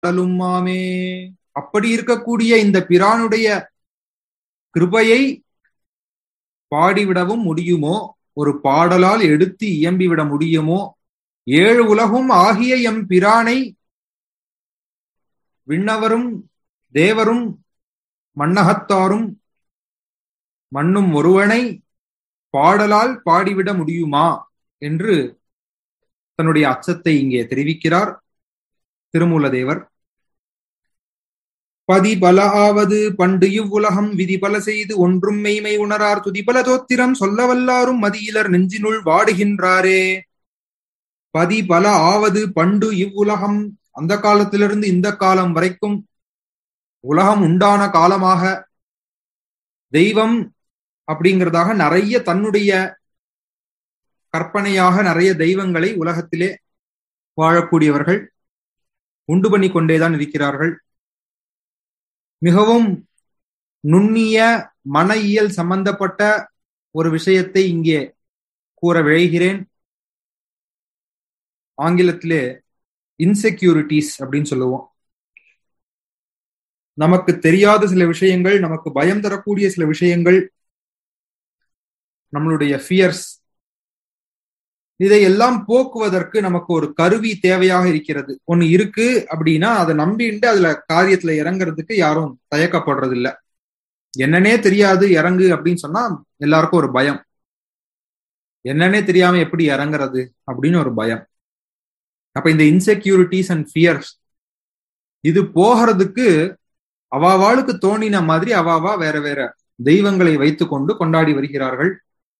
பாடலுமாமே அப்படி இருக்கக்கூடிய இந்த பிரானுடைய கிருபையை பாடிவிடவும் முடியுமோ ஒரு பாடலால் எடுத்து இயம்பிவிட முடியுமோ ஏழு உலகும் ஆகிய எம் பிரானை விண்ணவரும் தேவரும் மன்னகத்தாரும் மண்ணும் ஒருவனை பாடலால் பாடிவிட முடியுமா என்று தன்னுடைய அச்சத்தை இங்கே தெரிவிக்கிறார் திருமூலதேவர் பதிபல ஆவது பண்டு இவ்வுலகம் விதிபல செய்து ஒன்றும் மெய்மை உணரார் துதிபல தோத்திரம் சொல்ல வல்லாரும் மதியிலர் நெஞ்சினுள் வாடுகின்றாரே பதிபல ஆவது பண்டு இவ்வுலகம் அந்த காலத்திலிருந்து இந்த காலம் வரைக்கும் உலகம் உண்டான காலமாக தெய்வம் அப்படிங்கிறதாக நிறைய தன்னுடைய கற்பனையாக நிறைய தெய்வங்களை உலகத்திலே வாழக்கூடியவர்கள் உண்டு பண்ணி கொண்டேதான் இருக்கிறார்கள் மிகவும் நுண்ணிய மன இயல் சம்பந்தப்பட்ட ஒரு விஷயத்தை இங்கே கூற விழைகிறேன் ஆங்கிலத்திலே இன்செக்யூரிட்டிஸ் அப்படின்னு சொல்லுவோம் நமக்கு தெரியாத சில விஷயங்கள் நமக்கு பயம் தரக்கூடிய சில விஷயங்கள் நம்மளுடைய ஃபியர்ஸ் இதையெல்லாம் போக்குவதற்கு நமக்கு ஒரு கருவி தேவையாக இருக்கிறது ஒண்ணு இருக்கு அப்படின்னா அதை நம்பிண்டு அதுல காரியத்துல இறங்குறதுக்கு யாரும் தயக்கப்படுறது இல்ல என்னன்னே தெரியாது இறங்கு அப்படின்னு சொன்னா எல்லாருக்கும் ஒரு பயம் என்னன்னே தெரியாம எப்படி இறங்குறது அப்படின்னு ஒரு பயம் அப்ப இந்த இன்செக்யூரிட்டிஸ் அண்ட் ஃபியர்ஸ் இது போகிறதுக்கு அவாவாளுக்கு தோணின மாதிரி அவாவா வேற வேற தெய்வங்களை வைத்துக்கொண்டு கொண்டாடி வருகிறார்கள்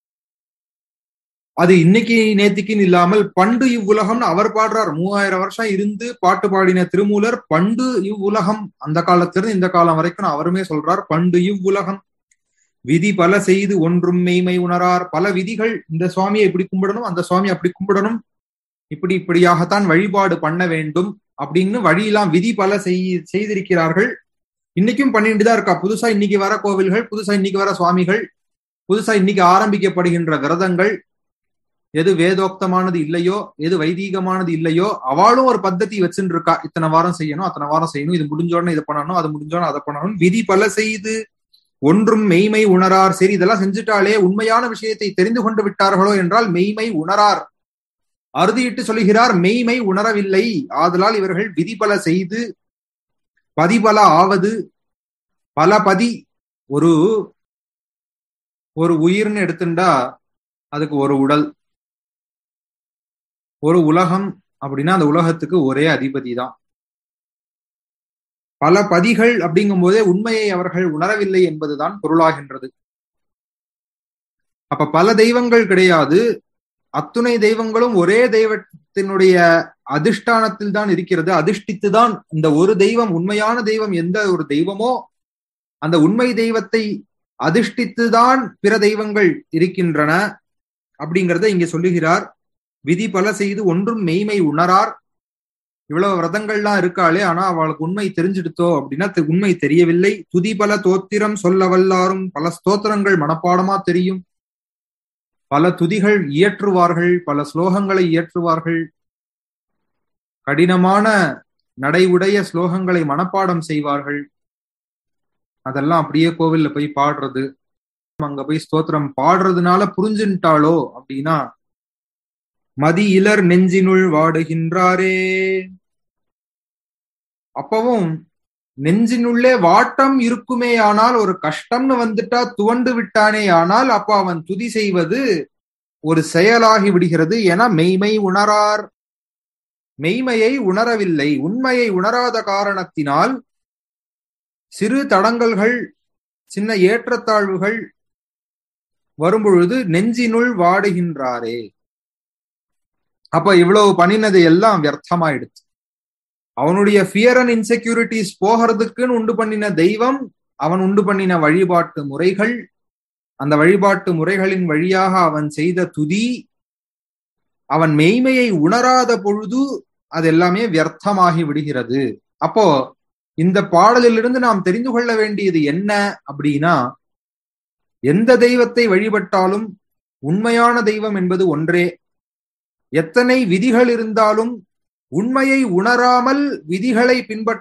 அது இன்னைக்கு நேத்திக்குன்னு இல்லாமல் பண்டு இவ்வுலகம்னு அவர் பாடுறார் மூவாயிரம் வருஷம் இருந்து பாட்டு பாடின திருமூலர் பண்டு இவ்வுலகம் அந்த காலத்திலிருந்து இந்த காலம் வரைக்கும் அவருமே சொல்றார் பண்டு இவ்வுலகம் விதி பல செய்து ஒன்றும் மெய்மை உணரார் பல விதிகள் இந்த சுவாமியை இப்படி கும்பிடணும் அந்த சுவாமி அப்படி கும்பிடணும் இப்படி இப்படியாகத்தான் வழிபாடு பண்ண வேண்டும் அப்படின்னு வழியெல்லாம் விதி பல செய் செய்திருக்கிறார்கள் இன்னைக்கும் பண்ணிட்டு தான் இருக்கா புதுசா இன்னைக்கு வர கோவில்கள் புதுசா இன்னைக்கு வர சுவாமிகள் புதுசா இன்னைக்கு ஆரம்பிக்கப்படுகின்ற விரதங்கள் எது வேதோக்தமானது இல்லையோ எது வைதீகமானது இல்லையோ அவளும் ஒரு பத்ததி வச்சுட்டு இருக்கா இத்தனை வாரம் செய்யணும் அத்தனை வாரம் செய்யணும் இது முடிஞ்சோடனே இதை பண்ணணும் அது முடிஞ்சோடனே அதை பண்ணணும் விதி பல செய்து ஒன்றும் மெய்மை உணரார் சரி இதெல்லாம் செஞ்சுட்டாலே உண்மையான விஷயத்தை தெரிந்து கொண்டு விட்டார்களோ என்றால் மெய்மை உணரார் அறுதியிட்டு சொல்லுகிறார் மெய்மை உணரவில்லை ஆதலால் இவர்கள் விதிபல செய்து பதிபல ஆவது பல பதி ஒரு ஒரு உயிர்னு எடுத்துட்டா அதுக்கு ஒரு உடல் ஒரு உலகம் அப்படின்னா அந்த உலகத்துக்கு ஒரே அதிபதி தான் பல பதிகள் அப்படிங்கும் போதே உண்மையை அவர்கள் உணரவில்லை என்பதுதான் பொருளாகின்றது அப்ப பல தெய்வங்கள் கிடையாது அத்துணை தெய்வங்களும் ஒரே தெய்வத்தினுடைய அதிஷ்டானத்தில் தான் இருக்கிறது அதிஷ்டித்து தான் இந்த ஒரு தெய்வம் உண்மையான தெய்வம் எந்த ஒரு தெய்வமோ அந்த உண்மை தெய்வத்தை அதிஷ்டித்து தான் பிற தெய்வங்கள் இருக்கின்றன அப்படிங்கிறத இங்க சொல்லுகிறார் விதி பல செய்து ஒன்றும் மெய்மை உணரார் இவ்வளவு விரதங்கள்லாம் இருக்காளே ஆனா அவளுக்கு உண்மை தெரிஞ்சிடுத்தோ அப்படின்னா உண்மை தெரியவில்லை துதி பல தோத்திரம் சொல்ல வல்லாரும் பல ஸ்தோத்திரங்கள் மனப்பாடமா தெரியும் பல துதிகள் இயற்றுவார்கள் பல ஸ்லோகங்களை இயற்றுவார்கள் கடினமான நடை உடைய ஸ்லோகங்களை மனப்பாடம் செய்வார்கள் அதெல்லாம் அப்படியே கோவில்ல போய் பாடுறது அங்க போய் ஸ்தோத்திரம் பாடுறதுனால புரிஞ்சுட்டாளோ அப்படின்னா மதி இலர் நெஞ்சினுள் வாடுகின்றாரே அப்பவும் நெஞ்சினுள்ளே வாட்டம் இருக்குமே ஆனால் ஒரு கஷ்டம்னு வந்துட்டா துவண்டு விட்டானே ஆனால் அப்ப அவன் துதி செய்வது ஒரு செயலாகி விடுகிறது என மெய்மை உணரார் மெய்மையை உணரவில்லை உண்மையை உணராத காரணத்தினால் சிறு தடங்கல்கள் சின்ன ஏற்றத்தாழ்வுகள் வரும்பொழுது நெஞ்சினுள் வாடுகின்றாரே அப்ப இவ்வளவு பண்ணினது எல்லாம் வியர்த்தமாயிடுச்சு அவனுடைய ஃபியர் அண்ட் இன்செக்யூரிட்டிஸ் போகிறதுக்குன்னு உண்டு பண்ணின தெய்வம் அவன் உண்டு பண்ணின வழிபாட்டு முறைகள் அந்த வழிபாட்டு முறைகளின் வழியாக அவன் செய்த துதி அவன் மெய்மையை உணராத பொழுது அது எல்லாமே வியர்த்தமாகி விடுகிறது அப்போ இந்த பாடலிலிருந்து நாம் தெரிந்து கொள்ள வேண்டியது என்ன அப்படின்னா எந்த தெய்வத்தை வழிபட்டாலும் உண்மையான தெய்வம் என்பது ஒன்றே எத்தனை விதிகள் இருந்தாலும் உண்மையை உணராமல் விதிகளை பின்பற்ற